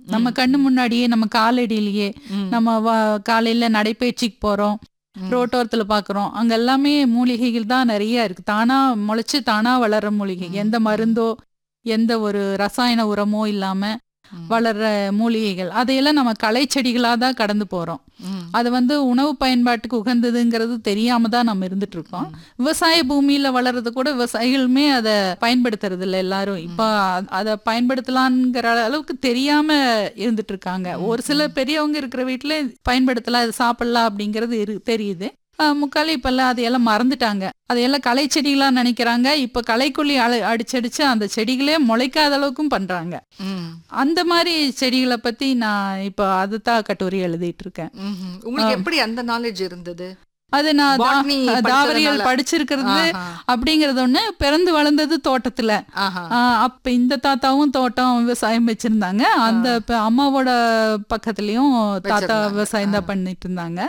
நம்ம கண்ணு முன்னாடியே நம்ம காலடியிலேயே நம்ம வ- காலையில நடைப்பயிற்சிக்கு போறோம் ரோட்டோரத்துல பாக்குறோம் அங்க எல்லாமே மூலிகைகள் தான் நிறைய இருக்கு தானா முளைச்சு தானா வளர்ற மூலிகை எந்த மருந்தோ எந்த ஒரு ரசாயன உரமோ இல்லாம வளர்ற மூலிகைகள் அதையெல்லாம் நம்ம களை செடிகளா தான் கடந்து போறோம் அது வந்து உணவு பயன்பாட்டுக்கு உகந்ததுங்கிறது தெரியாம தான் நம்ம இருந்துட்டு இருக்கோம் விவசாய பூமியில வளர்றது கூட விவசாயிகளுமே அதை பயன்படுத்துறது இல்லை எல்லாரும் இப்போ அ- அதை பயன்படுத்தலாங்கிற அளவுக்கு தெரியாம இருந்துட்டு இருக்காங்க ஒரு சில பெரியவங்க இருக்கிற வீட்டுல பயன்படுத்தலாம் இது சாப்பிடலாம் அப்படிங்கிறது இரு- தெரியுது அஹ் முக்காலி இப்பெல்லாம் அதையெல்லாம் மறந்துட்டாங்க அதையெல்லாம் களை செடிகளா நினைக்கிறாங்க இப்ப களைக்கொல்லி அழ- அடிச்சடிச்சு அந்த செடிகளே முளைக்காத அளவுக்கும் பண்றாங்க அந்த மாதிரி செடிகளை பத்தி நான் இப்போ அதுதான் கட்டுரை எழுதிட்டு இருக்கேன் உங்களுக்கு எப்படி அந்த நாலேஜ் இருந்தது அது நான் தா- Botany தாவரியல் படிச்சதுனால. படிச்சிருக்கிறது ஆஹா. அப்படிங்கறது ஒண்ணு பிறந்து வளர்ந்தது தோட்டத்துல ஆஹா. ஆஹ் அப்ப இந்த தாத்தாவும் தோட்டம் விவசாயம் வச்சிருந்தாங்க அந்த இப்ப அம்மாவோட பக்கத்துலயும் தாத்தா வச்சிருந்தாங்க. விவசாயம் தான் பண்ணிட்டு இருந்தாங்க